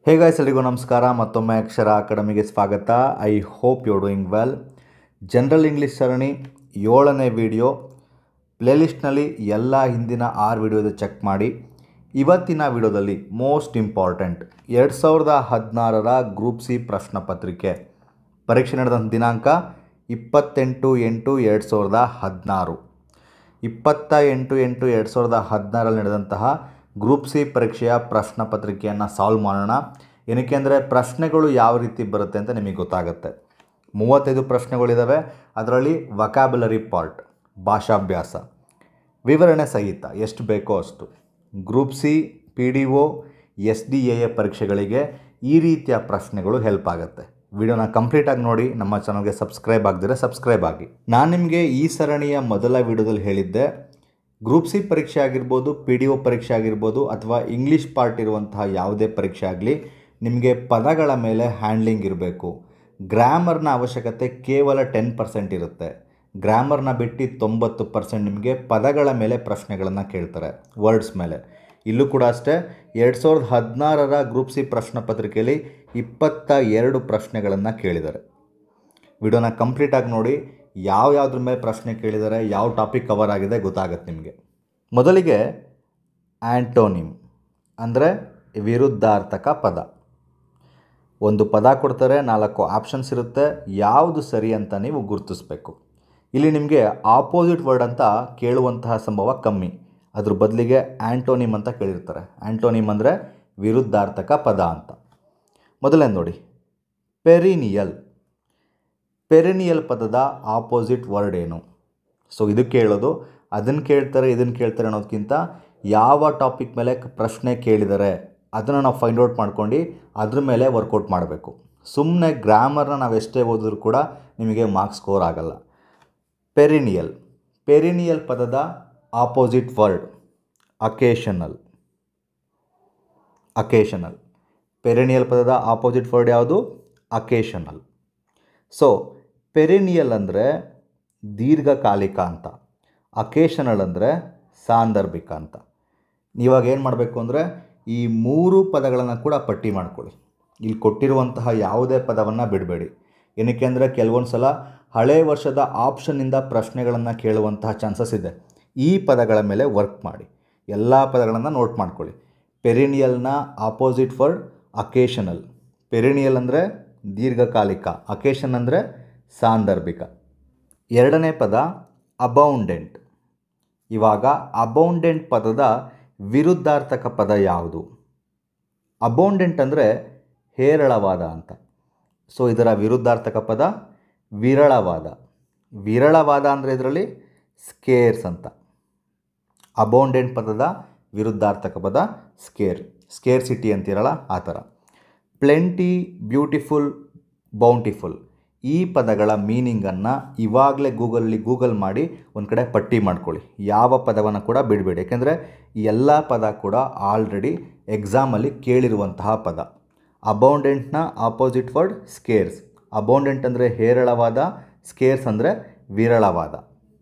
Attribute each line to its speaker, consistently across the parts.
Speaker 1: hey guys ಎಲ್ರಿಗೂ ನಮಸ್ಕಾರ ಮತ್ತೊಮ್ಮೆ ಅಕ್ಷರ ಅಕಾಡೆಮಿಗೆ ಸ್ವಾಗತ I hope you doing well general English ಸರಣಿ ಏಳನೇ ವಿಡಿಯೋ ಪ್ಲೇಲಿಸ್ಟ್ನಲ್ಲಿ ಎಲ್ಲ ಹಿಂದಿನ ಆರು ವಿಡಿಯೋದ ಚೆಕ್ ಮಾಡಿ ಇವತ್ತಿನ ವಿಡಿಯೋದಲ್ಲಿ ಮೋಸ್ಟ್ ಇಂಪಾರ್ಟೆಂಟ್ ಎರಡು ಸಾವಿರದ ಹದಿನಾರರ ಗ್ರೂಪ್ ಸಿ ಪ್ರಶ್ನೆ ಪತ್ರಿಕೆ ಪರೀಕ್ಷೆ ನಡೆದಂಥ ದಿನಾಂಕ ಇಪ್ಪತ್ತೆಂಟು ಎಂಟು ಎರಡು ಸಾವಿರದ ಹದಿನಾರು ಇಪ್ಪತ್ತ ಎಂಟು ಎಂಟು ಎರಡು ಸಾವಿರದ ಹದಿನಾರಲ್ಲಿ ನಡೆದಂತಹ ಗ್ರೂಪ್ ಸಿ ಪರೀಕ್ಷೆಯ ಪ್ರಶ್ನೆ ಪತ್ರಿಕೆಯನ್ನು ಸಾಲ್ವ್ ಮಾಡೋಣ ಏನಕ್ಕೆ ಅಂದರೆ ಪ್ರಶ್ನೆಗಳು ಯಾವ ರೀತಿ ಬರುತ್ತೆ ಅಂತ ನಿಮಗೆ ಗೊತ್ತಾಗುತ್ತೆ ಮೂವತ್ತೈದು ಪ್ರಶ್ನೆಗಳಿದ್ದಾವೆ ಅದರಲ್ಲಿ ವಕ್ಯಾಬುಲರಿ ಪಾರ್ಟ್ ಭಾಷಾಭ್ಯಾಸ ವಿವರಣೆ ಸಹಿತ ಎಷ್ಟು ಬೇಕೋ ಅಷ್ಟು group C P D O S D A A ಪರೀಕ್ಷೆಗಳಿಗೆ ಈ ರೀತಿಯ ಪ್ರಶ್ನೆಗಳು ಹೆಲ್ಪ್ ಆಗುತ್ತೆ ವಿಡಿಯೋನ ಕಂಪ್ಲೀಟಾಗಿ ನೋಡಿ ನಮ್ಮ ಚಾನಲ್ಗೆ ಸಬ್ಸ್ಕ್ರೈಬ್ ಆಗದಿದ್ರೆ ಸಬ್ಸ್ಕ್ರೈಬ್ ಆಗಿ ನಾನು ನಿಮಗೆ ಈ ಸರಣಿಯ ಮೊದಲ ವಿಡಿಯೋದಲ್ಲಿ ಹೇಳಿದ್ದೆ ಗ್ರೂಪ್ ಸಿ ಪರೀಕ್ಷೆ ಆಗಿರ್ಬೋದು ಪಿ ಡಿ ಒ ಪರೀಕ್ಷೆ ಆಗಿರ್ಬೋದು ಅಥವಾ ಇಂಗ್ಲೀಷ್ ಪಾರ್ಟ್ ಇರುವಂತಹ ಯಾವುದೇ ಪರೀಕ್ಷೆ ಆಗಲಿ ನಿಮಗೆ ಪದಗಳ ಮೇಲೆ ಹ್ಯಾಂಡ್ಲಿಂಗ್ ಇರಬೇಕು ಗ್ರಾಮರ್ನ ಅವಶ್ಯಕತೆ ಕೇವಲ ಟೆನ್ ಪರ್ಸೆಂಟ್ ಇರುತ್ತೆ ಗ್ರಾಮರ್ನ ಬಿಟ್ಟು ತೊಂಬತ್ತು ಪರ್ಸೆಂಟ್ ನಿಮಗೆ ಪದಗಳ ಮೇಲೆ ಪ್ರಶ್ನೆಗಳನ್ನು ಕೇಳ್ತಾರೆ ವರ್ಡ್ಸ್ ಮೇಲೆ ಇಲ್ಲೂ ಕೂಡ ಅಷ್ಟೇ ಎರಡು ಸಾವಿರದ ಹದಿನಾರರ ಗ್ರೂಪ್ ಸಿ ಪ್ರಶ್ನೆ ಪತ್ರಿಕೆಯಲ್ಲಿ ಇಪ್ಪತ್ತ ಎರಡು ಪ್ರಶ್ನೆಗಳನ್ನು ಕೇಳಿದ್ದಾರೆ ವಿಡಿಯೋನ ಕಂಪ್ಲೀಟಾಗಿ ನೋಡಿ ಯಾವ ಯಾವುದ್ರ ಮೇಲೆ ಪ್ರಶ್ನೆ ಕೇಳಿದ್ದಾರೆ ಯಾವ ಟಾಪಿಕ್ ಕವರ್ ಆಗಿದೆ ಗೊತ್ತಾಗುತ್ತೆ ನಿಮಗೆ ಮೊದಲಿಗೆ ಆ್ಯಂಟೋನಿಮ್ ಅಂದರೆ ವಿರುದ್ಧಾರ್ಥಕ ಪದ ಒಂದು ಪದ ಕೊಡ್ತಾರೆ ನಾಲ್ಕು ಆಪ್ಷನ್ಸ್ ಇರುತ್ತೆ ಯಾವುದು ಸರಿ ಅಂತ ನೀವು ಗುರುತಿಸ್ಬೇಕು ಇಲ್ಲಿ ನಿಮಗೆ ಆಪೋಸಿಟ್ ವರ್ಡ್ ಅಂತ ಕೇಳುವಂತಹ ಸಂಭವ ಕಮ್ಮಿ ಅದ್ರ ಬದಲಿಗೆ ಆ್ಯಂಟೋನಿಮ್ ಅಂತ ಕೇಳಿರ್ತಾರೆ ಆ್ಯಂಟೋನಿಮ್ ಅಂದರೆ ವಿರುದ್ಧಾರ್ಥಕ ಪದ ಅಂತ ಮೊದಲನೇ ನೋಡಿ ಪೆರಿನಿಯಲ್ ಪೆರಿನಿಯಲ್ ಪದದ ಆಪೋಸಿಟ್ ವರ್ಡ್ ಏನು ಸೊ ಇದು ಕೇಳೋದು ಅದನ್ನು ಕೇಳ್ತಾರೆ ಇದನ್ನು ಕೇಳ್ತಾರೆ ಅನ್ನೋದಕ್ಕಿಂತ ಯಾವ ಟಾಪಿಕ್ ಮೇಲೆ ಪ್ರಶ್ನೆ ಕೇಳಿದ್ದಾರೆ ಅದನ್ನು ನಾವು ಫೈಂಡ್ ಔಟ್ ಮಾಡ್ಕೊಂಡು ಅದ್ರ ಮೇಲೆ ವರ್ಕೌಟ್ ಮಾಡಬೇಕು ಸುಮ್ಮನೆ ಗ್ರಾಮರ್ನ ನಾವು ಎಷ್ಟೇ ಓದಿದ್ರು ಕೂಡ ನಿಮಗೆ ಮಾರ್ಕ್ಸ್ ಸ್ಕೋರ್ ಆಗಲ್ಲ ಪೆರಿನಿಯಲ್ ಪೆರಿನಿಯಲ್ ಪದದ opposite word occasional occasional perennial ಪದದ ಆಪೋಸಿಟ್ ವರ್ಡ್ ಯಾವುದು ಅಕೇಶನಲ್ ಸೊ ಪೆರಿನಿಯಲ್ ಅಂದರೆ ದೀರ್ಘಕಾಲಿಕ ಅಂತ ಅಕೇಶನಲ್ ಅಂದರೆ ಸಾಂದರ್ಭಿಕ ಅಂತ ನೀವಾಗ ಏನು ಮಾಡಬೇಕು ಅಂದರೆ ಈ ಮೂರು ಪದಗಳನ್ನು ಕೂಡ ಪಟ್ಟಿ ಮಾಡ್ಕೊಳ್ಳಿ ಇಲ್ಲಿ ಕೊಟ್ಟಿರುವಂತಹ ಯಾವುದೇ ಪದವನ್ನು ಬಿಡಬೇಡಿ ಏನಕ್ಕೆ ಅಂದರೆ ಕೆಲವೊಂದು ಸಲ ಹಳೆ ವರ್ಷದ ಆಪ್ಷನ್ನಿಂದ ಪ್ರಶ್ನೆಗಳನ್ನು ಕೇಳುವಂತಹ ಚಾನ್ಸಸ್ ಇದೆ ಈ ಪದಗಳ ಮೇಲೆ ವರ್ಕ್ ಮಾಡಿ ಎಲ್ಲ ಪದಗಳನ್ನು ನೋಟ್ ಮಾಡ್ಕೊಳ್ಳಿ ಪೆರಿನಿಯಲ್ನ ಆಪೋಸಿಟ್ ವರ್ಡ್ ಅಕೇಶನಲ್ ಪೆರಿನಿಯಲ್ ಅಂದರೆ ದೀರ್ಘಕಾಲಿಕ ಅಕೇಶನ್ ಅಂದರೆ ಸಾಂದರ್ಭಿಕ ಎರಡನೇ ಪದ ಅಬೌಂಡೆಂಟ್ ಇವಾಗ ಅಬೌಂಡೆಂಟ್ ಪದದ ವಿರುದ್ಧಾರ್ಥಕ ಪದ ಯಾವುದು ಅಬೌಂಡೆಂಟ್ ಅಂದರೆ ಹೇರಳವಾದ ಅಂತ ಸೊ ಇದರ ವಿರುದ್ಧಾರ್ಥಕ ಪದ ವಿರಳವಾದ ವಿರಳವಾದ ಅಂದರೆ ಇದರಲ್ಲಿ ಸ್ಕೇರ್ಸ್ ಅಂತ ಅಬೌಂಡೆಂಟ್ ಪದದ ವಿರುದ್ಧಾರ್ಥಕ ಪದ ಸ್ಕೇರ್ ಸ್ಕೇರ್ ಸಿಟಿ ಅಂತಿರಲ್ಲ ಆ ಥರ ಪ್ಲೆಂಟಿ ಬ್ಯೂಟಿಫುಲ್ ಬೌಂಟಿಫುಲ್ ಈ ಪದಗಳ ಮೀನಿಂಗನ್ನು ಇವಾಗಲೇ ಗೂಗಲ್ಲಿ ಗೂಗಲ್ ಮಾಡಿ ಒಂದು ಕಡೆ ಪಟ್ಟಿ ಮಾಡ್ಕೊಳ್ಳಿ ಯಾವ ಪದವನ್ನು ಕೂಡ ಬಿಡಬೇಡಿ ಯಾಕೆಂದರೆ ಈ ಎಲ್ಲ ಪದ ಕೂಡ ಆಲ್ರೆಡಿ ಎಕ್ಸಾಮಲ್ಲಿ ಕೇಳಿರುವಂತಹ ಪದ ಅಬೌಂಡೆಂಟ್ನ ಆಪೋಸಿಟ್ ವರ್ಡ್ ಸ್ಕೇರ್ಸ್ ಅಬೌಂಡೆಂಟ್ ಅಂದರೆ ಹೇರಳವಾದ ಸ್ಕೇರ್ಸ್ ಅಂದರೆ ವಿರಳವಾದ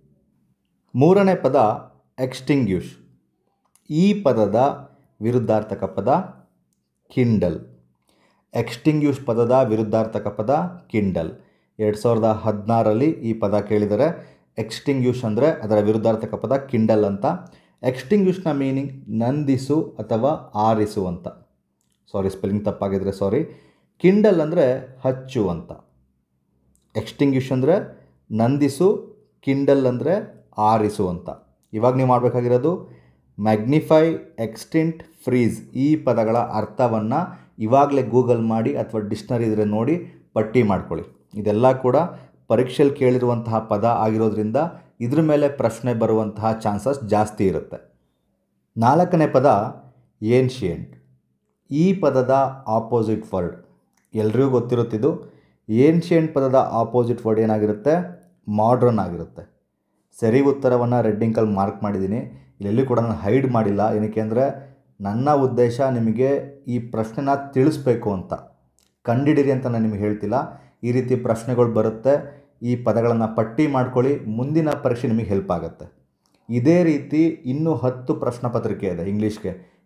Speaker 1: ಮೂರನೇ ಪದ ಎಕ್ಸ್ಟಿಂಗ್ಯೂಷ್ ಈ ಪದದ ವಿರುದ್ಧಾರ್ಥಕ ಪದ ಕಿಂಡಲ್ ಎಕ್ಸ್ಟಿಂಗ್ಯೂಷ್ ಪದದ ವಿರುದ್ಧಾರ್ಥಕ ಪದ ಕಿಂಡಲ್ ಎರಡು ಸಾವಿರದ ಹದಿನಾರರಲ್ಲಿ ಈ ಪದ ಕೇಳಿದರೆ ಎಕ್ಸ್ಟಿಂಗ್ಯೂಷ್ ಅಂದರೆ ಅದರ ವಿರುದ್ಧಾರ್ಥಕ ಪದ ಕಿಂಡಲ್ ಅಂತ ಎಕ್ಸ್ಟಿಂಗ್ಯೂಷ್ನ ಮೀನಿಂಗ್ ನಂದಿಸು ಅಥವಾ ಆರಿಸು ಅಂತ ಸಾರಿ ಸ್ಪೆಲ್ಲಿಂಗ್ ತಪ್ಪಾಗಿದ್ರೆ ಸಾರಿ ಕಿಂಡಲ್ ಅಂದರೆ ಹಚ್ಚು ಅಂತ ಎಕ್ಸ್ಟಿಂಗ್ಯೂಷ್ ಅಂದರೆ ನಂದಿಸು ಕಿಂಡಲ್ ಅಂದರೆ ಆರಿಸು ಅಂತ ಇವಾಗ ನೀವು ಮಾಡಬೇಕಾಗಿರೋದು ಮ್ಯಾಗ್ನಿಫೈ ಎಕ್ಸ್ಟಿಂಟ್ ಫ್ರೀಸ್ ಈ ಪದಗಳ ಅರ್ಥವನ್ನು ಇವಾಗಲೇ ಗೂಗಲ್ ಮಾಡಿ ಅಥವಾ ಡಿಕ್ಷನರಿ ಇದ್ರೆ ನೋಡಿ ಪಟ್ಟಿ ಮಾಡ್ಕೊಳ್ಳಿ ಇದೆಲ್ಲ ಕೂಡ ಪರೀಕ್ಷೆಯಲ್ಲಿ ಕೇಳಿರುವಂತಹ ಪದ ಆಗಿರೋದ್ರಿಂದ ಇದ್ರ ಮೇಲೆ ಪ್ರಶ್ನೆ ಬರುವಂತಹ ಚಾನ್ಸಸ್ ಜಾಸ್ತಿ ಇರುತ್ತೆ ನಾಲ್ಕನೇ ಪದ ಏನ್ಷಿಯಂಟ್ ಈ ಪದದ ಆಪೋಸಿಟ್ ವರ್ಡ್ ಎಲ್ರಿಗೂ ಗೊತ್ತಿರುತ್ತಿದ್ದು ಏನ್ಷಿಯಂಟ್ ಪದದ ಆಪೋಸಿಟ್ ವರ್ಡ್ ಏನಾಗಿರುತ್ತೆ ಮಾಡ್ರನ್ ಆಗಿರುತ್ತೆ ಸರಿ ಉತ್ತರವನ್ನು ರೆಡ್ಡಿಂಕಲ್ಲಿ ಮಾರ್ಕ್ ಮಾಡಿದ್ದೀನಿ ಇಲ್ಲೆಲ್ಲೂ ಕೂಡ ನಾನು ಹೈಡ್ ಮಾಡಿಲ್ಲ ಏನಕ್ಕೆ ಅಂದರೆ ನನ್ನ ಉದ್ದೇಶ ನಿಮಗೆ ಈ ಪ್ರಶ್ನೆನ ತಿಳಿಸ್ಬೇಕು ಅಂತ ಕಂಡಿಡಿರಿ ಅಂತ ನಾನು ನಿಮಗೆ ಹೇಳ್ತಿಲ್ಲ ಈ ರೀತಿ ಪ್ರಶ್ನೆಗಳು ಬರುತ್ತೆ ಈ ಪದಗಳನ್ನು ಪಟ್ಟಿ ಮಾಡ್ಕೊಳ್ಳಿ ಮುಂದಿನ ಪರೀಕ್ಷೆ ನಿಮಗೆ ಹೆಲ್ಪ್ ಆಗುತ್ತೆ ಇದೇ ರೀತಿ ಇನ್ನೂ ಹತ್ತು ಪ್ರಶ್ನೆ ಪತ್ರಿಕೆ ಇದೆ ಇಂಗ್ಲೀಷ್ಗೆ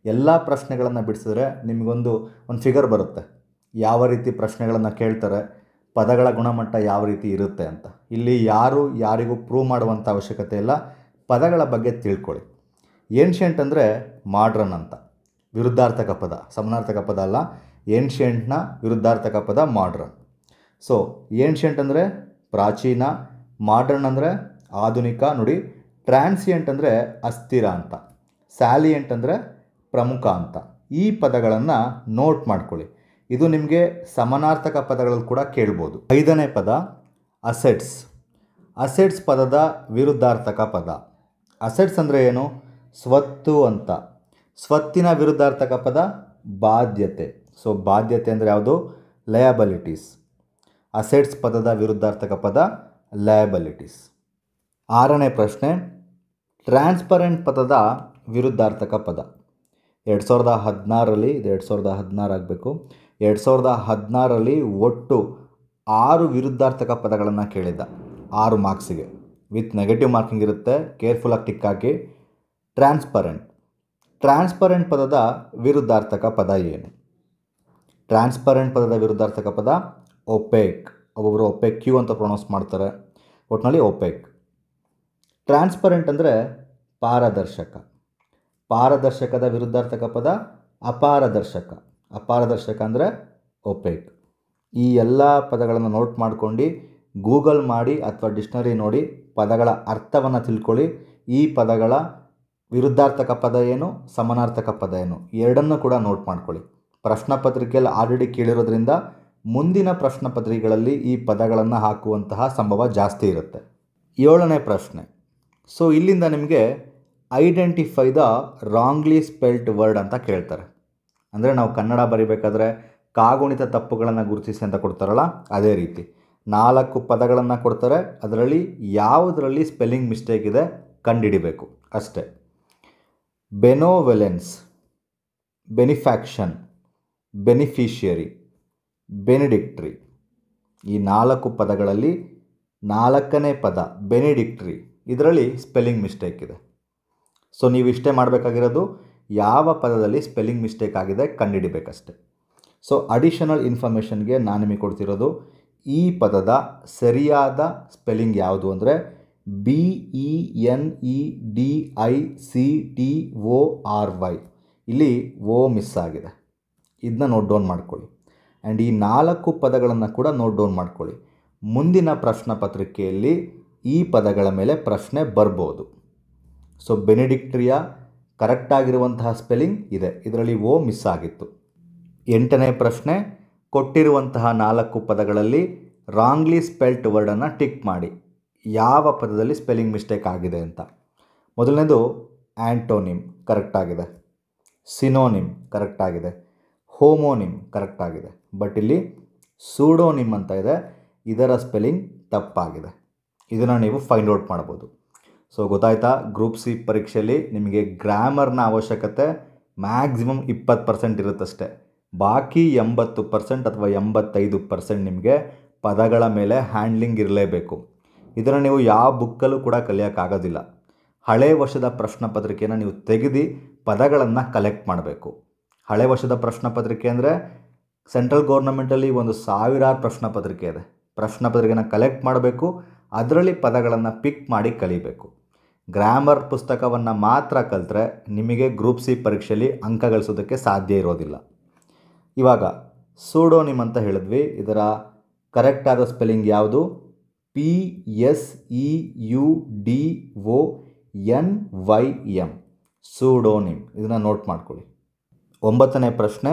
Speaker 1: ಎಲ್ಲ ಪ್ರಶ್ನೆಗಳನ್ನು ಬಿಡಿಸಿದ್ರೆ ನಿಮಗೊಂದು ಒಂದು ಫಿಗರ್ ಬರುತ್ತೆ ಯಾವ ರೀತಿ ಪ್ರಶ್ನೆಗಳನ್ನು ಕೇಳ್ತಾರೆ ಪದಗಳ ಗುಣಮಟ್ಟ ಯಾವ ರೀತಿ ಇರುತ್ತೆ ಅಂತ ಇಲ್ಲಿ ಯಾರು ಯಾರಿಗೂ ಪ್ರೂವ್ ಮಾಡುವಂಥ ಅವಶ್ಯಕತೆ ಇಲ್ಲ ಪದಗಳ ಬಗ್ಗೆ ತಿಳ್ಕೊಳ್ಳಿ ಏನ್ಷಿಯಂಟ್ ಅಂದರೆ ಮಾಡ್ರನ್ ಅಂತ ವಿರುದ್ಧಾರ್ಥಕ ಪದ ಸಮನಾರ್ಥಕ ಪದ ಅಲ್ಲ ಏನ್ಷಿಯಂಟ್ನ ವಿರುದ್ಧಾರ್ಥಕ ಪದ ಮಾಡ್ರನ್ ಸೊ ಏನ್ಷಿಯಂಟ್ ಅಂದರೆ ಪ್ರಾಚೀನ ಮಾಡ್ರನ್ ಅಂದರೆ ಆಧುನಿಕ ನೋಡಿ ಟ್ರಾನ್ಸಿಯಂಟ್ ಅಂದರೆ ಅಸ್ಥಿರ ಅಂತ ಸ್ಯಾಲಿಯಂಟ್ ಅಂದರೆ ಪ್ರಮುಖ ಅಂತ ಈ ಪದಗಳನ್ನು ನೋಟ್ ಮಾಡ್ಕೊಳ್ಳಿ ಇದು ನಿಮಗೆ ಸಮನಾರ್ಥಕ ಪದಗಳಲ್ಲಿ ಕೂಡ ಕೇಳ್ಬೋದು ಐದನೇ ಪದ ಅಸೆಟ್ಸ್ ಅಸೆಟ್ಸ್ ಪದದ ವಿರುದ್ಧಾರ್ಥಕ ಪದ ಅಸೆಟ್ಸ್ ಅಂದರೆ ಏನು ಸ್ವತ್ತು ಅಂತ ಸ್ವತ್ತಿನ ವಿರುದ್ಧಾರ್ಥಕ ಪದ ಬಾಧ್ಯತೆ ಸೊ ಬಾಧ್ಯತೆ ಅಂದರೆ ಯಾವುದು ಲಯಬಲಿಟೀಸ್ ಅಸೆಟ್ಸ್ ಪದದ ವಿರುದ್ಧಾರ್ಥಕ ಪದ ಲಯಬಲಿಟೀಸ್ ಆರನೇ ಪ್ರಶ್ನೆ ಟ್ರಾನ್ಸ್ಪರೆಂಟ್ ಪದದ ವಿರುದ್ಧಾರ್ಥಕ ಪದ ಎರಡು ಸಾವಿರದ ಹದಿನಾರರಲ್ಲಿ ಇದು ಎರಡು ಸಾವಿರದ ಹದಿನಾರು ಆಗಬೇಕು ಎರಡು ಸಾವಿರದ ಹದಿನಾರರಲ್ಲಿ ಒಟ್ಟು ಆರು ವಿರುದ್ಧಾರ್ಥಕ ಪದಗಳನ್ನು ಕೇಳಿದ್ದ ಆರು ಮಾರ್ಕ್ಸಿಗೆ ವಿತ್ ನೆಗೆಟಿವ್ ಮಾರ್ಕಿಂಗ್ ಇರುತ್ತೆ ಕೇರ್ಫುಲ್ಲಾಗಿ ಟಿಕ್ ಹಾಕಿ ಟ್ರಾನ್ಸ್ಪರೆಂಟ್ ಟ್ರಾನ್ಸ್ಪರೆಂಟ್ ಪದದ ವಿರುದ್ಧಾರ್ಥಕ ಪದ ಏನು ಟ್ರಾನ್ಸ್ಪರೆಂಟ್ ಪದದ ವಿರುದ್ಧಾರ್ಥಕ ಪದ ಒಪೇಕ್ ಒಬ್ಬೊಬ್ಬರು ಒಪೇಕ್ ಕ್ಯೂ ಅಂತ ಪ್ರೊನೌನ್ಸ್ ಮಾಡ್ತಾರೆ ಒಟ್ಟಿನಲ್ಲಿ ಒಪೇಕ್ ಟ್ರಾನ್ಸ್ಪರೆಂಟ್ ಅಂದರೆ ಪಾರದರ್ಶಕ ಪಾರದರ್ಶಕದ ವಿರುದ್ಧಾರ್ಥಕ ಪದ ಅಪಾರದರ್ಶಕ ಅಪಾರದರ್ಶಕ ಅಂದರೆ ಒಪೇಕ್ ಈ ಎಲ್ಲ ಪದಗಳನ್ನು ನೋಟ್ ಮಾಡ್ಕೊಂಡು ಗೂಗಲ್ ಮಾಡಿ ಅಥವಾ ಡಿಕ್ಷನರಿ ನೋಡಿ ಪದಗಳ ಅರ್ಥವನ್ನು ತಿಳ್ಕೊಳ್ಳಿ ಈ ಪದಗಳ ವಿರುದ್ಧಾರ್ಥಕ ಪದ ಏನು ಸಮನಾರ್ಥಕ ಪದ ಏನು ಎರಡನ್ನೂ ಕೂಡ ನೋಟ್ ಮಾಡ್ಕೊಳ್ಳಿ ಪ್ರಶ್ನೆ ಪತ್ರಿಕೆಯಲ್ಲಿ ಆಲ್ರೆಡಿ ಕೇಳಿರೋದ್ರಿಂದ ಮುಂದಿನ ಪ್ರಶ್ನೆ ಪತ್ರಿಕೆಗಳಲ್ಲಿ ಈ ಪದಗಳನ್ನು ಹಾಕುವಂತಹ ಸಂಭವ ಜಾಸ್ತಿ ಇರುತ್ತೆ ಏಳನೇ ಪ್ರಶ್ನೆ ಸೊ ಇಲ್ಲಿಂದ ನಿಮಗೆ identify the wrongly spelt word ಅಂತ ಕೇಳ್ತಾರೆ ಅಂದರೆ ನಾವು ಕನ್ನಡ ಬರಿಬೇಕಾದ್ರೆ ಕಾಗುಣಿತ ತಪ್ಪುಗಳನ್ನು ಗುರುತಿಸಿ ಅಂತ ಕೊಡ್ತಾರಲ್ಲ ಅದೇ ರೀತಿ ನಾಲ್ಕು ಪದಗಳನ್ನು ಕೊಡ್ತಾರೆ ಅದರಲ್ಲಿ ಯಾವುದರಲ್ಲಿ ಸ್ಪೆಲ್ಲಿಂಗ್ ಮಿಸ್ಟೇಕ್ ಇದೆ ಕಂಡುಹಿಡಿಬೇಕು ಅಷ್ಟೇ ಬೆನೋವೆಲೆನ್ಸ್ ಬೆನಿಫ್ಯಾಕ್ಷನ್ ಬೆನಿಫಿಷಿಯರಿ ಬೆನಿಡಿಕ್ಟ್ರಿ ಈ ನಾಲ್ಕು ಪದಗಳಲ್ಲಿ ನಾಲ್ಕನೇ ಪದ ಬೆನಿಡಿಕ್ಟ್ರಿ ಇದರಲ್ಲಿ ಸ್ಪೆಲ್ಲಿಂಗ್ ಮಿಸ್ಟೇಕ್ ಇದೆ ಸೊ ನೀವು ಇಷ್ಟೇ ಮಾಡಬೇಕಾಗಿರೋದು ಯಾವ ಪದದಲ್ಲಿ ಸ್ಪೆಲ್ಲಿಂಗ್ ಮಿಸ್ಟೇಕ್ ಆಗಿದೆ ಕಂಡುಹಿಡಿಬೇಕಷ್ಟೆ ಸೊ ಅಡಿಷನಲ್ ಇನ್ಫಾರ್ಮೇಷನ್ಗೆ ನಾನು ನಿಮಗೆ ಕೊಡ್ತಿರೋದು ಈ ಪದದ ಸರಿಯಾದ ಸ್ಪೆಲ್ಲಿಂಗ್ ಯಾವುದು ಅಂದರೆ B E N E D I C T O R Y ಇಲ್ಲಿ ಓ ಮಿಸ್ ಆಗಿದೆ ಇದನ್ನ ನೋಟ್ ಡೌನ್ ಮಾಡ್ಕೊಳ್ಳಿ ಆ್ಯಂಡ್ ಈ ನಾಲ್ಕು ಪದಗಳನ್ನು ಕೂಡ ನೋಟ್ ಡೌನ್ ಮಾಡ್ಕೊಳ್ಳಿ ಮುಂದಿನ ಪ್ರಶ್ನೆ ಪತ್ರಿಕೆಯಲ್ಲಿ ಈ ಪದಗಳ ಮೇಲೆ ಪ್ರಶ್ನೆ ಬರ್ಬೋದು ಸೊ ಬೆನಿಡಿಕ್ಟ್ರಿಯ ಕರೆಕ್ಟಾಗಿರುವಂತಹ ಸ್ಪೆಲ್ಲಿಂಗ್ ಇದೆ ಇದರಲ್ಲಿ ಓ ಮಿಸ್ ಆಗಿತ್ತು ಎಂಟನೇ ಪ್ರಶ್ನೆ ಕೊಟ್ಟಿರುವಂತಹ ನಾಲ್ಕು ಪದಗಳಲ್ಲಿ ರಾಂಗ್ಲಿ ಸ್ಪೆಲ್ಟ್ ವರ್ಡನ್ನು ಟಿಕ್ ಮಾಡಿ ಯಾವ ಪದದಲ್ಲಿ ಸ್ಪೆಲ್ಲಿಂಗ್ ಮಿಸ್ಟೇಕ್ ಆಗಿದೆ ಅಂತ ಮೊದಲನೇದು ಆ್ಯಂಟೋನಿಮ್ ಕರೆಕ್ಟಾಗಿದೆ ಸಿನೋನಿಮ್ ಕರೆಕ್ಟಾಗಿದೆ ಹೋಮೋನಿಮ್ ಕರೆಕ್ಟಾಗಿದೆ ಬಟ್ ಇಲ್ಲಿ ಸೂಡೋನಿಮ್ ಅಂತ ಇದೆ ಇದರ ಸ್ಪೆಲ್ಲಿಂಗ್ ತಪ್ಪಾಗಿದೆ ಇದನ್ನು ನೀವು ಫೈಂಡ್ ಔಟ್ ಮಾಡ್ಬೋದು ಸೊ ಗೊತ್ತಾಯ್ತಾ ಗ್ರೂಪ್ ಸಿ ಪರೀಕ್ಷೆಯಲ್ಲಿ ನಿಮಗೆ ಗ್ರಾಮರ್ನ ಅವಶ್ಯಕತೆ ಮ್ಯಾಕ್ಸಿಮಮ್ ಇಪ್ಪತ್ತು ಪರ್ಸೆಂಟ್ ಇರುತ್ತಷ್ಟೇ ಬಾಕಿ ಎಂಬತ್ತು ಪರ್ಸೆಂಟ್ ಅಥವಾ ಎಂಬತ್ತೈದು ಪರ್ಸೆಂಟ್ ನಿಮಗೆ ಪದಗಳ ಮೇಲೆ ಹ್ಯಾಂಡ್ಲಿಂಗ್ ಇರಲೇಬೇಕು ಇದನ್ನು ನೀವು ಯಾವ ಬುಕ್ಕಲ್ಲೂ ಕೂಡ ಕಲಿಯೋಕ್ಕಾಗೋದಿಲ್ಲ ಹಳೆ ವರ್ಷದ ಪ್ರಶ್ನೆ ಪತ್ರಿಕೆಯನ್ನು ನೀವು ತೆಗೆದು ಪದಗಳನ್ನು ಕಲೆಕ್ಟ್ ಮಾಡಬೇಕು ಹಳೆ ವರ್ಷದ ಪ್ರಶ್ನೆ ಪತ್ರಿಕೆ ಅಂದರೆ ಸೆಂಟ್ರಲ್ ಗೌರ್ನಮೆಂಟಲ್ಲಿ ಒಂದು ಸಾವಿರಾರು ಪ್ರಶ್ನೆ ಪತ್ರಿಕೆ ಇದೆ ಪ್ರಶ್ನೆ ಪತ್ರಿಕೆನ ಕಲೆಕ್ಟ್ ಮಾಡಬೇಕು ಅದರಲ್ಲಿ ಪದಗಳನ್ನು ಪಿಕ್ ಮಾಡಿ ಕಲಿಬೇಕು ಗ್ರಾಮರ್ ಪುಸ್ತಕವನ್ನು ಮಾತ್ರ ಕಲಿತ್ರೆ ನಿಮಗೆ ಗ್ರೂಪ್ ಸಿ ಪರೀಕ್ಷೆಯಲ್ಲಿ ಅಂಕ ಗಳಿಸೋದಕ್ಕೆ ಸಾಧ್ಯ ಇರೋದಿಲ್ಲ ಇವಾಗ ಸೂಡೋನಿಮ್ ಅಂತ ಹೇಳಿದ್ವಿ ಇದರ ಕರೆಕ್ಟಾದ ಸ್ಪೆಲ್ಲಿಂಗ್ ಯಾವುದು P S E U D O N Y M pseudonym ಇದನ್ನು ನೋಟ್ ಮಾಡ್ಕೊಳ್ಳಿ ಒಂಬತ್ತನೇ ಪ್ರಶ್ನೆ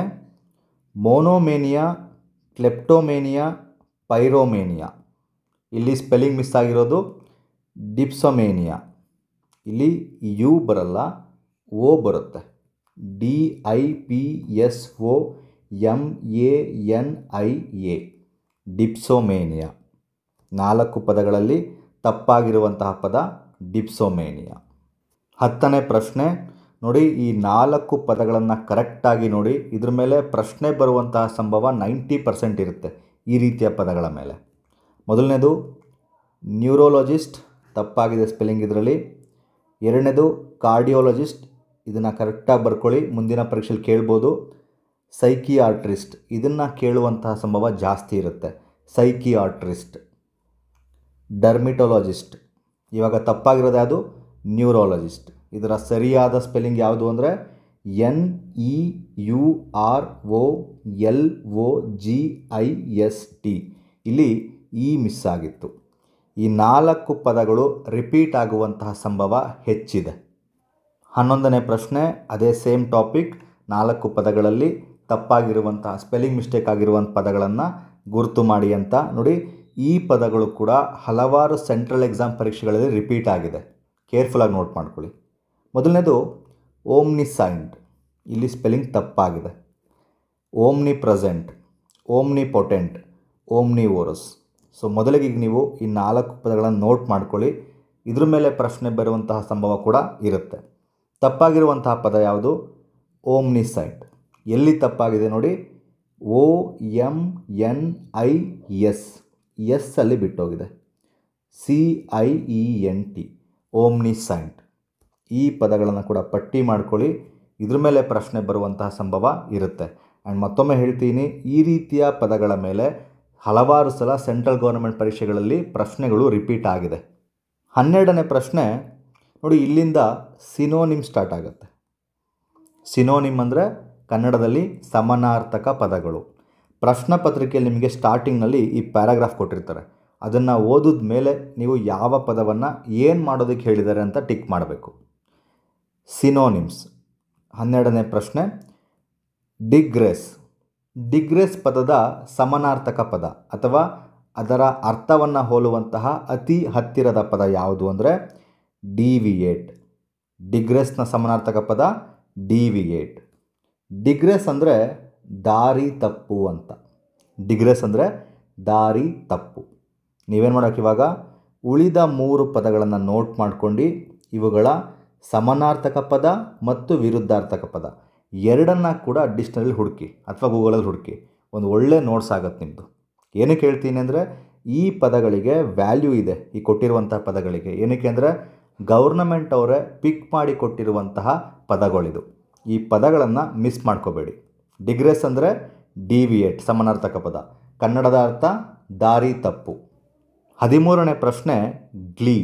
Speaker 1: ಮೋನೋಮೇನಿಯಾ ಕ್ಲೆಪ್ಟೋಮೇನಿಯಾ ಪೈರೋಮೇನಿಯಾ ಇಲ್ಲಿ ಸ್ಪೆಲ್ಲಿಂಗ್ ಮಿಸ್ ಆಗಿರೋದು ಡಿಪ್ಸೊಮೇನಿಯಾ ಇಲ್ಲಿ ಯು ಬರಲ್ಲ ಓ ಬರುತ್ತೆ D I P S O M A N I A dipsomania ನಾಲ್ಕು ಪದಗಳಲ್ಲಿ ತಪ್ಪಾಗಿರುವಂತಹ ಪದ ಡಿಪ್ಸೋಮೇನಿಯಾ ಹತ್ತನೇ ಪ್ರಶ್ನೆ ನೋಡಿ ಈ ನಾಲ್ಕು ಪದಗಳನ್ನು ಕರೆಕ್ಟಾಗಿ ನೋಡಿ ಇದ್ರ ಮೇಲೆ ಪ್ರಶ್ನೆ ಬರುವಂತಹ ಸಂಭವ ನೈಂಟಿ ಪರ್ಸೆಂಟ್ ಇರುತ್ತೆ ಈ ರೀತಿಯ ಪದಗಳ ಮೇಲೆ ಮೊದಲನೇದು ನ್ಯೂರೋಲಜಿಸ್ಟ್ ತಪ್ಪಾಗಿದೆ ಸ್ಪೆಲ್ಲಿಂಗ್ ಇದರಲ್ಲಿ ಎರಡನೇದು ಕಾರ್ಡಿಯೋಲಜಿಸ್ಟ್ ಇದನ್ನು ಕರೆಕ್ಟಾಗಿ ಬರ್ಕೊಳ್ಳಿ ಮುಂದಿನ ಪರೀಕ್ಷೆಯಲ್ಲಿ ಕೇಳ್ಬೋದು ಸೈಕಿಯಾಟ್ರಿಸ್ಟ್ ಇದನ್ನು ಕೇಳುವಂತಹ ಸಂಭವ ಜಾಸ್ತಿ ಇರುತ್ತೆ ಸೈಕಿಯಾಟ್ರಿಸ್ಟ್ ಡರ್ಮಿಟೊಲಾಜಿಸ್ಟ್ ಇವಾಗ ತಪ್ಪಾಗಿರೋದು ಯಾವುದು ನ್ಯೂರಾಲಜಿಸ್ಟ್ ಇದರ ಸರಿಯಾದ ಸ್ಪೆಲ್ಲಿಂಗ್ ಯಾವುದು ಅಂದರೆ N E U R O L O G I S T ಇಲ್ಲಿ ಇ ಮಿಸ್ ಆಗಿತ್ತು ಈ ನಾಲ್ಕು ಪದಗಳು ರಿಪೀಟ್ ಆಗುವಂತಹ ಸಂಭವ ಹೆಚ್ಚಿದೆ ಹನ್ನೊಂದನೇ ಪ್ರಶ್ನೆ ಅದೇ ಸೇಮ್ ಟಾಪಿಕ್ ನಾಲ್ಕು ಪದಗಳಲ್ಲಿ ತಪ್ಪಾಗಿರುವಂತಹ ಸ್ಪೆಲ್ಲಿಂಗ್ ಮಿಸ್ಟೇಕ್ ಆಗಿರುವಂಥ ಪದಗಳನ್ನು ಗುರುತು ಮಾಡಿ ಅಂತ ನೋಡಿ ಈ ಪದಗಳು ಕೂಡ ಹಲವಾರು ಸೆಂಟ್ರಲ್ ಎಕ್ಸಾಮ್ ಪರೀಕ್ಷೆಗಳಲ್ಲಿ ರಿಪೀಟ್ ಆಗಿದೆ ಕೇರ್ಫುಲ್ಲಾಗಿ ನೋಟ್ ಮಾಡ್ಕೊಳ್ಳಿ ಮೊದಲನೇದು ಓಮ್ನಿಸೈಂಟ್ ಇಲ್ಲಿ ಸ್ಪೆಲ್ಲಿಂಗ್ ತಪ್ಪಾಗಿದೆ omnipresent omnipotent omnivorous so ಮೊದಲಿಗೆ ಈಗ ನೀವು ಈ ನಾಲ್ಕು ಪದಗಳನ್ನು ನೋಟ್ ಮಾಡ್ಕೊಳ್ಳಿ ಇದ್ರ ಮೇಲೆ ಪ್ರಶ್ನೆ ಬರುವಂತಹ ಸಂಭವ ಕೂಡ ಇರುತ್ತೆ ತಪ್ಪಾಗಿರುವಂತಹ ಪದ ಯಾವುದು ಓಮ್ನಿಸೈಂಟ್ ಎಲ್ಲಿ ತಪ್ಪಾಗಿದೆ ನೋಡಿ O M N I S S ಅಲ್ಲಿ ಬಿಟ್ಟೋಗಿದೆ C I E N T omniscient ಈ ಪದಗಳನ್ನು ಕೂಡ ಪಟ್ಟಿ ಮಾಡ್ಕೊಳ್ಳಿ ಇದ್ರ ಮೇಲೆ ಪ್ರಶ್ನೆ ಬರುವಂತಹ ಸಂಭವ ಇರುತ್ತೆ ಆ್ಯಂಡ್ ಮತ್ತೊಮ್ಮೆ ಹೇಳ್ತೀನಿ ಈ ರೀತಿಯ ಪದಗಳ ಮೇಲೆ ಹಲವಾರು ಸಲ ಸೆಂಟ್ರಲ್ ಗೌರ್ಮೆಂಟ್ ಪರೀಕ್ಷೆಗಳಲ್ಲಿ ಪ್ರಶ್ನೆಗಳು ರಿಪೀಟ್ ಆಗಿದೆ ಹನ್ನೆರಡನೇ ಪ್ರಶ್ನೆ ನೋಡಿ ಇಲ್ಲಿಂದ ಸಿನೋನಿಮ್ ಸ್ಟಾರ್ಟ್ ಆಗುತ್ತೆ ಸಿನೋನಿಮ್ ಅಂದರೆ ಕನ್ನಡದಲ್ಲಿ ಸಮಾನಾರ್ಥಕ ಪದಗಳು ಪ್ರಶ್ನೆ ಪತ್ರಿಕೆಯಲ್ಲಿ ನಿಮಗೆ ಸ್ಟಾರ್ಟಿಂಗ್ನಲ್ಲಿ ಈ ಪ್ಯಾರಾಗ್ರಾಫ್ ಕೊಟ್ಟಿರ್ತಾರೆ ಅದನ್ನು ಓದಿದ ಮೇಲೆ ನೀವು ಯಾವ ಪದವನ್ನು ಏನು ಮಾಡೋದಕ್ಕೆ ಹೇಳಿದ್ದಾರೆ ಅಂತ ಟಿಕ್ ಮಾಡಬೇಕು ಸಿನೋನಿಮ್ಸ್ ಹನ್ನೆರಡನೇ ಪ್ರಶ್ನೆ ಡಿಗ್ರೆಸ್ ಡಿಗ್ರೆಸ್ ಪದದ ಸಮಾನಾರ್ಥಕ ಪದ ಅಥವಾ ಅದರ ಅರ್ಥವನ್ನು ಹೋಲುವಂತಹ ಅತಿ ಹತ್ತಿರದ ಪದ ಯಾವುದು ಅಂದರೆ ಡಿವಿಯೇಟ್ ಡಿಗ್ರೆಸ್ನ ಸಮಾನಾರ್ಥಕ ಪದ ಡಿವಿಯೇಟ್ ಡಿಗ್ರೆಸ್ ಅಂದರೆ ದಾರಿ ತಪ್ಪು ಅಂತ ಡಿಗ್ರೆಸ್ ಅಂದರೆ ದಾರಿ ತಪ್ಪು ನೀವೇನು ಮಾಡೋಕೆ ಇವಾಗ ಉಳಿದ ಮೂರು ಪದಗಳನ್ನು ನೋಟ್ ಮಾಡ್ಕೊಂಡು ಇವುಗಳ ಸಮಾನಾರ್ಥಕ ಪದ ಮತ್ತು ವಿರುದ್ಧಾರ್ಥಕ ಪದ ಎರಡನ್ನ ಕೂಡ ಡಿಕ್ಷನರಿಲಿ ಹುಡುಕಿ ಅಥವಾ ಗೂಗಲಲ್ಲಿ ಹುಡುಕಿ ಒಂದು ಒಳ್ಳೆ ನೋಟ್ಸ್ ಆಗುತ್ತೆ ನಿಮ್ಮದು ಏನಕ್ಕೆ ಹೇಳ್ತೀನಿ ಅಂದರೆ ಈ ಪದಗಳಿಗೆ ವ್ಯಾಲ್ಯೂ ಇದೆ ಈ ಕೊಟ್ಟಿರುವಂತಹ ಪದಗಳಿಗೆ ಏನಕ್ಕೆ ಅಂದರೆ ಗೌರ್ನಮೆಂಟ್ ಅವರೇ ಪಿಕ್ ಮಾಡಿ ಕೊಟ್ಟಿರುವಂತಹ ಪದಗಳಿದು ಈ ಪದಗಳನ್ನು ಮಿಸ್ ಮಾಡ್ಕೋಬೇಡಿ ಡಿಗ್ರೆಸ್ ಅಂದರೆ ಡಿವಿಯೇಟ್ ಸಮಾನಾರ್ಥಕ ಪದ ಕನ್ನಡದ ಅರ್ಥ ದಾರಿ ತಪ್ಪು ಹದಿಮೂರನೇ ಪ್ರಶ್ನೆ ಗ್ಲೀ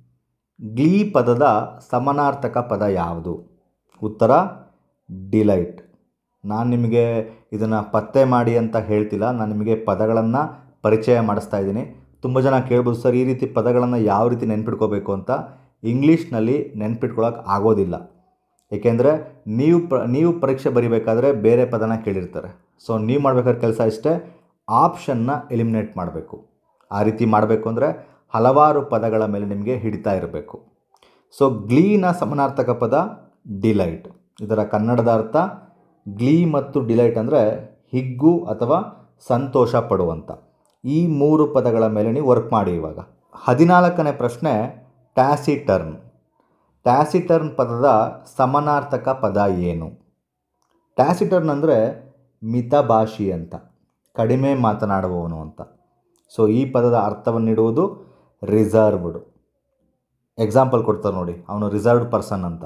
Speaker 1: ಗ್ಲೀ ಪದದ ಸಮಾನಾರ್ಥಕ ಪದ ಯಾವುದು ಉತ್ತರ ಡಿಲೈಟ್ ನಾನು ನಿಮಗೆ ಇದನ್ನು ಪತ್ತೆ ಮಾಡಿ ಅಂತ ಹೇಳ್ತಿಲ್ಲ ನಾನು ನಿಮಗೆ ಪದಗಳನ್ನು ಪರಿಚಯ ಮಾಡಿಸ್ತಾ ಇದ್ದೀನಿ ತುಂಬ ಜನ ಕೇಳ್ಬೋದು ಸರ್ ಈ ರೀತಿ ಪದಗಳನ್ನು ಯಾವ ರೀತಿ ನೆನ್ಪಿಟ್ಕೋಬೇಕು ಅಂತ ಇಂಗ್ಲೀಷ್ನಲ್ಲಿ ನೆನ್ಪಿಟ್ಕೊಳ್ಳೋಕೆ ಆಗೋದಿಲ್ಲ ಏಕೆಂದರೆ ನೀವು ಪ್ರ ನೀವು ಪರೀಕ್ಷೆ ಬರಿಬೇಕಾದ್ರೆ ಬೇರೆ ಪದನ ಕೇಳಿರ್ತಾರೆ ಸೊ ನೀವು ಮಾಡಬೇಕಾದ್ರೆ ಕೆಲಸ ಇಷ್ಟೇ ಆಪ್ಷನ್ನ ಎಲಿಮಿನೇಟ್ ಮಾಡಬೇಕು ಆ ರೀತಿ ಮಾಡಬೇಕು ಅಂದರೆ ಹಲವಾರು ಪದಗಳ ಮೇಲೆ ನಿಮಗೆ ಹಿಡಿತಾ ಇರಬೇಕು ಸೊ ಗ್ಲೀನ ಸಮಾನಾರ್ಥಕ ಪದ ಡಿಲೈಟ್ ಇದರ ಕನ್ನಡದ ಅರ್ಥ ಗ್ಲೀ ಮತ್ತು ಡಿಲೈಟ್ ಅಂದರೆ ಹಿಗ್ಗು ಅಥವಾ ಸಂತೋಷ ಪಡುವಂಥ ಈ ಮೂರು ಪದಗಳ ಮೇಲೆ ನೀವು ವರ್ಕ್ ಮಾಡಿ ಇವಾಗ ಹದಿನಾಲ್ಕನೇ ಪ್ರಶ್ನೆ ಟ್ಯಾಸಿಟರ್ನ್ ಟ್ಯಾಸಿಟರ್ನ್ ಪದದ ಸಮಾನಾರ್ಥಕ ಪದ ಏನು ಟ್ಯಾಸಿಟರ್ನ್ ಅಂದರೆ ಮಿತಭಾಷಿ ಅಂತ ಕಡಿಮೆ ಮಾತನಾಡುವವನು ಅಂತ ಸೊ ಈ ಪದದ ಅರ್ಥವನ್ನಿಡುವುದು ರಿಸರ್ವ್ಡ್ ಎಕ್ಸಾಂಪಲ್ ಕೊಡ್ತಾರೆ ನೋಡಿ ಅವನು ರಿಸರ್ವ್ಡ್ ಪರ್ಸನ್ ಅಂತ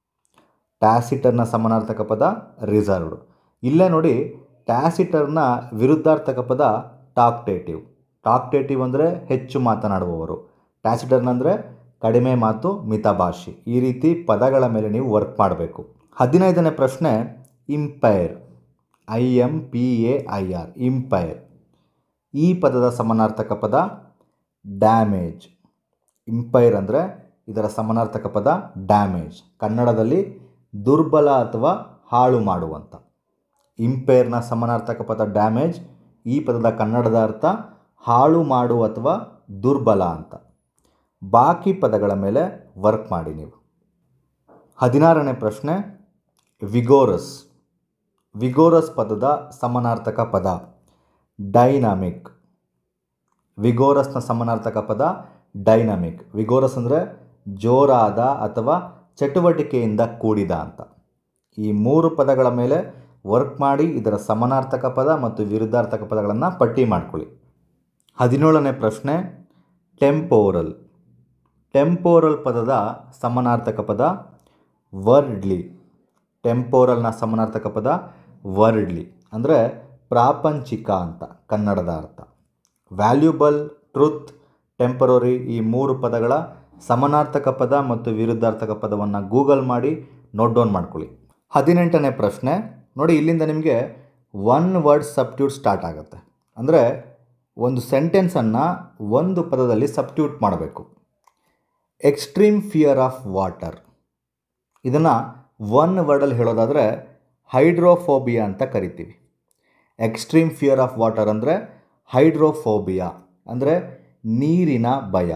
Speaker 1: ಟ್ಯಾಸಿಟರ್ನ ಸಮಾನಾರ್ಥಕ ಪದ ರಿಸರ್ವ್ಡ್ ಇಲ್ಲೇ ನೋಡಿ ಟ್ಯಾಸಿಟರ್ನ ವಿರುದ್ಧಾರ್ಥಕ ಪದ ಟಾಕ್ಟೇಟಿವ್ ಟಾಕ್ಟೇಟಿವ್ ಅಂದರೆ ಹೆಚ್ಚು ಮಾತನಾಡುವವರು ಟ್ಯಾಸಿಟರ್ನ್ ಅಂದರೆ ಕಡಿಮೆ ಮಾತು ಮಿತಭಾಷಿ ಈ ರೀತಿ ಪದಗಳ ಮೇಲೆ ನೀವು ವರ್ಕ್ ಮಾಡಬೇಕು ಹದಿನೈದನೇ ಪ್ರಶ್ನೆ impair I M P A I R impair ಈ ಪದದ ಸಮಾನಾರ್ಥಕ ಪದ ಡ್ಯಾಮೇಜ್ ಇಂಪೈರ್ ಅಂದರೆ ಇದರ ಸಮಾನಾರ್ಥಕ ಪದ ಡ್ಯಾಮೇಜ್ ಕನ್ನಡದಲ್ಲಿ ದುರ್ಬಲ ಅಥವಾ ಹಾಳು ಮಾಡುವಂಥ ಇಂಪೇರ್ನ ಸಮಾನಾರ್ಥಕ ಪದ ಡ್ಯಾಮೇಜ್ ಈ ಪದದ ಕನ್ನಡದ ಅರ್ಥ ಹಾಳು ಮಾಡು ಅಥವಾ ದುರ್ಬಲ ಅಂತ ಬಾಕಿ ಪದಗಳ ಮೇಲೆ ವರ್ಕ್ ಮಾಡಿ ನೀವು ಹದಿನಾರನೇ ಪ್ರಶ್ನೆ ವಿಗೋರಸ್ ವಿಗೋರಸ್ ಪದದ ಸಮಾನಾರ್ಥಕ ಪದ ಡೈನಾಮಿಕ್ ವಿಗೋರಸ್ನ ಸಮಾನಾರ್ಥಕ ಪದ ಡೈನಾಮಿಕ್ ವಿಗೋರಸ್ ಅಂದರೆ ಜೋರಾದ ಅಥವಾ ಚಟುವಟಿಕೆಯಿಂದ ಕೂಡಿದ ಅಂತ ಈ ಮೂರು ಪದಗಳ ಮೇಲೆ ವರ್ಕ್ ಮಾಡಿ ಇದರ ಸಮಾನಾರ್ಥಕ ಪದ ಮತ್ತು ವಿರುದ್ಧಾರ್ಥಕ ಪದಗಳನ್ನು ಪಟ್ಟಿ ಮಾಡ್ಕೊಳ್ಳಿ ಹದಿನೇಳನೇ ಪ್ರಶ್ನೆ ಟೆಂಪೋರಲ್ ಟೆಂಪೋರಲ್ ಪದದ ಸಮಾನಾರ್ಥಕ ಪದ ವರ್ಡ್ಲಿ ಟೆಂಪೋರಲ್ನ ಸಮಾನಾರ್ಥಕ ಪದ ವರ್ಡ್ಲಿ ಅಂದರೆ ಪ್ರಾಪಂಚಿಕ ಅಂತ ಕನ್ನಡದ ಅರ್ಥ ವ್ಯಾಲ್ಯೂಬಲ್ ಟ್ರುತ್ ಟೆಂಪರರಿ ಈ ಮೂರು ಪದಗಳ ಸಮಾನಾರ್ಥಕ ಪದ ಮತ್ತು ವಿರುದ್ಧಾರ್ಥಕ ಪದವನ್ನು ಗೂಗಲ್ ಮಾಡಿ ನೋಟ್ ಡೌನ್ ಮಾಡ್ಕೊಳ್ಳಿ ಹದಿನೆಂಟನೇ ಪ್ರಶ್ನೆ ನೋಡಿ ಇಲ್ಲಿಂದ ನಿಮಗೆ ಒನ್ ವರ್ಡ್ ಸಬ್ಟ್ಯೂಟ್ ಸ್ಟಾರ್ಟ್ ಆಗುತ್ತೆ ಅಂದರೆ ಒಂದು ಸೆಂಟೆನ್ಸನ್ನು ಒಂದು ಪದದಲ್ಲಿ ಸಬ್ಟ್ಯೂಟ್ ಮಾಡಬೇಕು ಎಕ್ಸ್ಟ್ರೀಮ್ ಫಿಯರ್ ಆಫ್ ವಾಟರ್ ಇದನ್ನು ಒನ್ ವರ್ಡಲ್ಲಿ ಹೇಳೋದಾದರೆ ಹೈಡ್ರೋಫೋಬಿಯಾ ಅಂತ ಕರಿತೀವಿ ಎಕ್ಸ್ಟ್ರೀಮ್ ಫಿಯರ್ ಆಫ್ ವಾಟರ್ ಅಂದರೆ ಹೈಡ್ರೋಫೋಬಿಯಾ ಅಂದರೆ ನೀರಿನ ಭಯ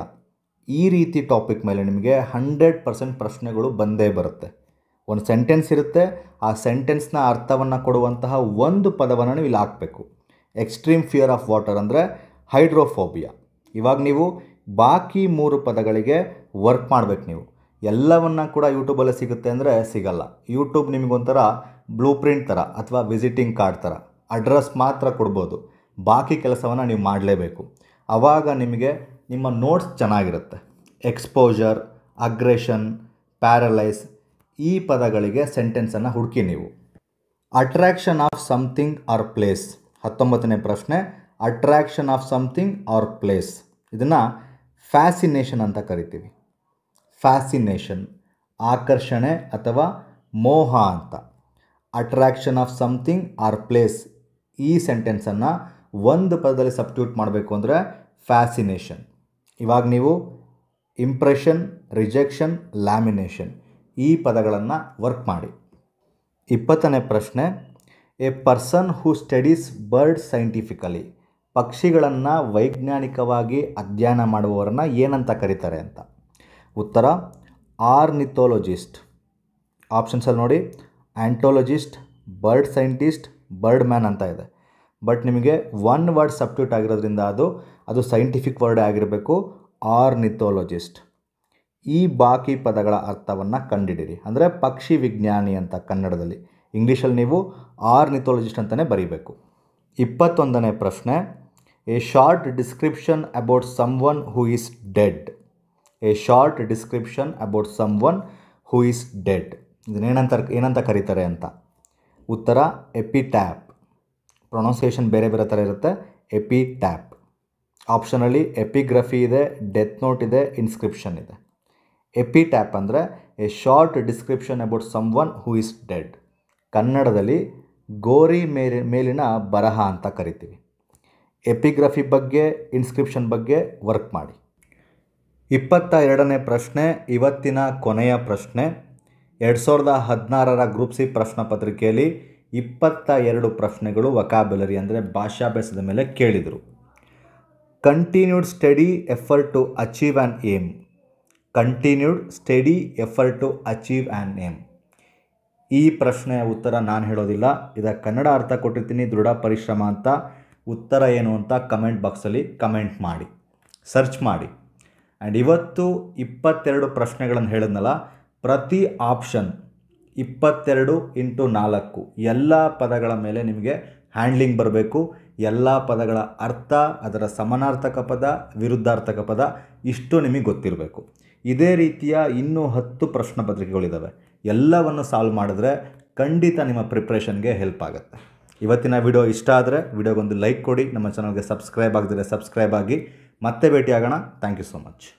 Speaker 1: ಈ ರೀತಿ ಟಾಪಿಕ್ ಮೇಲೆ ನಿಮಗೆ ಹಂಡ್ರೆಡ್ ಪರ್ಸೆಂಟ್ ಪ್ರಶ್ನೆಗಳು ಬಂದೇ ಬರುತ್ತೆ ಒಂದು ಸೆಂಟೆನ್ಸ್ ಇರುತ್ತೆ ಆ ಸೆಂಟೆನ್ಸ್ನ ಅರ್ಥವನ್ನು ಕೊಡುವಂತಹ ಒಂದು ಪದವನ್ನು ನೀವು ಇಲ್ಲಿ ಹಾಕಬೇಕು ಎಕ್ಸ್ಟ್ರೀಮ್ ಫಿಯರ್ ಆಫ್ ವಾಟರ್ ಅಂದರೆ ಹೈಡ್ರೋಫೋಬಿಯಾ ಇವಾಗ ನೀವು ಬಾಕಿ ಮೂರು ಪದಗಳಿಗೆ ವರ್ಕ್ ಮಾಡಬೇಕು ನೀವು ಎಲ್ಲವನ್ನ ಕೂಡ ಯೂಟ್ಯೂಬಲ್ಲೇ ಸಿಗುತ್ತೆ ಅಂದರೆ ಸಿಗಲ್ಲ ಯೂಟ್ಯೂಬ್ ನಿಮಗೊಂಥರ ಬ್ಲೂ ಪ್ರಿಂಟ್ ಥರ ಅಥವಾ ವಿಸಿಟಿಂಗ್ ಕಾರ್ಡ್ ಥರ ಅಡ್ರೆಸ್ ಮಾತ್ರ ಕೊಡ್ಬೋದು ಬಾಕಿ ಕೆಲಸವನ್ನು ನೀವು ಮಾಡಲೇಬೇಕು ಆವಾಗ ನಿಮಗೆ ನಿಮ್ಮ ನೋಟ್ಸ್ ಚೆನ್ನಾಗಿರುತ್ತೆ ಎಕ್ಸ್ಪೋಜರ್ ಅಗ್ರೆಷನ್ ಪ್ಯಾರಲೈಸ್ ಈ ಪದಗಳಿಗೆ ಸೆಂಟೆನ್ಸನ್ನು ಹುಡುಕಿ ನೀವು attraction of something or place ಹತ್ತೊಂಬತ್ತನೇ ಪ್ರಶ್ನೆ attraction of something or place ಇದನ್ನು ಫ್ಯಾಸಿನೇಷನ್ ಅಂತ ಕರಿತೀವಿ ಫ್ಯಾಸಿನೇಷನ್ ಆಕರ್ಷಣೆ ಅಥವಾ ಮೋಹ ಅಂತ attraction of something or place ಈ ಸೆಂಟೆನ್ಸನ್ನು ಒಂದು ಪದದಲ್ಲಿ ಸಬ್ಸ್ಟ್ಯೂಟ್ ಮಾಡಬೇಕು ಅಂದರೆ ಫ್ಯಾಸಿನೇಷನ್ ಇವಾಗ ನೀವು ಇಂಪ್ರೆಷನ್ ರಿಜೆಕ್ಷನ್ ಲ್ಯಾಮಿನೇಷನ್ ಈ ಪದಗಳನ್ನು ವರ್ಕ್ ಮಾಡಿ ಇಪ್ಪತ್ತನೇ ಪ್ರಶ್ನೆ a person who studies bird scientifically ಪಕ್ಷಿಗಳನ್ನು ವೈಜ್ಞಾನಿಕವಾಗಿ ಅಧ್ಯಯನ ಮಾಡುವವರನ್ನ ಏನಂತ ಕರೀತಾರೆ ಅಂತ ಉತ್ತರ ಆರ್ನಿಥೋಲಜಿಸ್ಟ್ ಆಪ್ಷನ್ಸಲ್ಲಿ ನೋಡಿ anthologist bird scientist bird man ಅಂತ ಇದೆ ಬಟ್ ನಿಮಗೆ ಒನ್ ವರ್ಡ್ ಸಬ್ಟ್ಯೂಟ್ ಆಗಿರೋದ್ರಿಂದ ಅದು ಅದು ಸೈಂಟಿಫಿಕ್ ವರ್ಡ್ ಆಗಿರಬೇಕು ಆರ್ನಿಥೋಲಜಿಸ್ಟ್ ಈ ಬಾಕಿ ಪದಗಳ ಅರ್ಥವನ್ನು ಕಂಡಿಡಿರಿ ಅಂದರೆ ಪಕ್ಷಿ ವಿಜ್ಞಾನಿ ಅಂತ ಕನ್ನಡದಲ್ಲಿ ಇಂಗ್ಲೀಷಲ್ಲಿ ನೀವು ಆರ್ನಿಥೋಲಜಿಸ್ಟ್ ಅಂತಲೇ ಬರೀಬೇಕು ಇಪ್ಪತ್ತೊಂದನೇ ಪ್ರಶ್ನೆ a short description about someone who is dead a short description about someone who is dead ಇದನ್ನೇನಂತ ಏನಂತ ಕರೀತಾರೆ ಅಂತ ಉತ್ತರ ಎಪಿಟ್ಯಾಪ್ ಪ್ರೊನೌನ್ಸಿಯೇಷನ್ ಬೇರೆ ಬೇರೆ ಥರ ಇರುತ್ತೆ ಎಪಿಟ್ಯಾಪ್ ಆಪ್ಷನಲ್ಲಿ ಎಪಿಗ್ರಫಿ ಇದೆ ಡೆತ್ ನೋಟ್ ಇದೆ ಇನ್ಸ್ಕ್ರಿಪ್ಷನ್ ಇದೆ ಎಪಿಟ್ಯಾಪ್ ಅಂದರೆ a short description about someone who is dead ಕನ್ನಡದಲ್ಲಿ ಗೋರಿ ಮೇಲಿ ಮೇಲಿನ ಬರಹ ಅಂತ ಕರಿತೀವಿ ಎಪಿಗ್ರಫಿ ಬಗ್ಗೆ ಇನ್ಸ್ಕ್ರಿಪ್ಷನ್ ಬಗ್ಗೆ ವರ್ಕ್ ಮಾಡಿ ಇಪ್ಪತ್ತ ಎರಡನೇ ಪ್ರಶ್ನೆ ಇವತ್ತಿನ ಕೊನೆಯ ಪ್ರಶ್ನೆ ಎರಡು ಸಾವಿರದ ಹದಿನಾರರ ಗ್ರೂಪ್ ಸಿ ಪ್ರಶ್ನೆ ಪತ್ರಿಕೆಯಲ್ಲಿ ಇಪ್ಪತ್ತ ಎರಡು ಪ್ರಶ್ನೆಗಳು ವಕಾಬುಲರಿ ಅಂದರೆ ಭಾಷಾಭ್ಯಾಸದ ಮೇಲೆ ಕೇಳಿದರು continued study effort to achieve an aim continued study effort to achieve an aim ಈ ಪ್ರಶ್ನೆಯ ಉತ್ತರ ನಾನು ಹೇಳೋದಿಲ್ಲ ಇದಕ್ಕೆ ಕನ್ನಡ ಅರ್ಥ ಕೊಟ್ಟಿರ್ತೀನಿ ದೃಢ ಪರಿಶ್ರಮ ಅಂತ ಉತ್ತರ ಏನು ಅಂತ ಕಮೆಂಟ್ ಬಾಕ್ಸಲ್ಲಿ ಕಮೆಂಟ್ ಮಾಡಿ ಸರ್ಚ್ ಮಾಡಿ ಆ್ಯಂಡ್ ಇವತ್ತು ಇಪ್ಪತ್ತೆರಡು ಪ್ರಶ್ನೆಗಳನ್ನು ಹೇಳಿದ್ನಲ್ಲ ಪ್ರತಿ ಆಪ್ಷನ್ ಇಪ್ಪತ್ತೆರಡು ಇಂಟು ನಾಲ್ಕು ಎಲ್ಲ ಪದಗಳ ಮೇಲೆ ನಿಮಗೆ ಹ್ಯಾಂಡ್ಲಿಂಗ್ ಬರಬೇಕು ಎಲ್ಲ ಪದಗಳ ಅರ್ಥ ಅದರ ಸಮಾನಾರ್ಥಕ ಪದ ವಿರುದ್ಧಾರ್ಥಕ ಪದ ಇಷ್ಟು ನಿಮಗೆ ಗೊತ್ತಿರಬೇಕು ಇದೇ ರೀತಿಯ ಇನ್ನೂ ಹತ್ತು ಪ್ರಶ್ನೆ ಪತ್ರಿಕೆಗಳಿದ್ದಾವೆ ಎಲ್ಲವನ್ನು ಸಾಲ್ವ್ ಮಾಡಿದ್ರೆ ಖಂಡಿತ ನಿಮ್ಮ ಪ್ರಿಪ್ರೇಷನ್ಗೆ ಹೆಲ್ಪ್ ಆಗುತ್ತೆ ಇವತ್ತಿನ ವಿಡಿಯೋ ಇಷ್ಟ ಆದರೆ ವಿಡಿಯೋಗೊಂದು ಲೈಕ್ ಕೊಡಿ ನಮ್ಮ ಚಾನಲ್ಗೆ ಸಬ್ಸ್ಕ್ರೈಬ್ ಆಗದಿದ್ರೆ ಸಬ್ಸ್ಕ್ರೈಬ್ ಆಗಿ ಮತ್ತೆ ಭೇಟಿಯಾಗೋಣ ಥ್ಯಾಂಕ್ ಯು ಸೊ ಮಚ್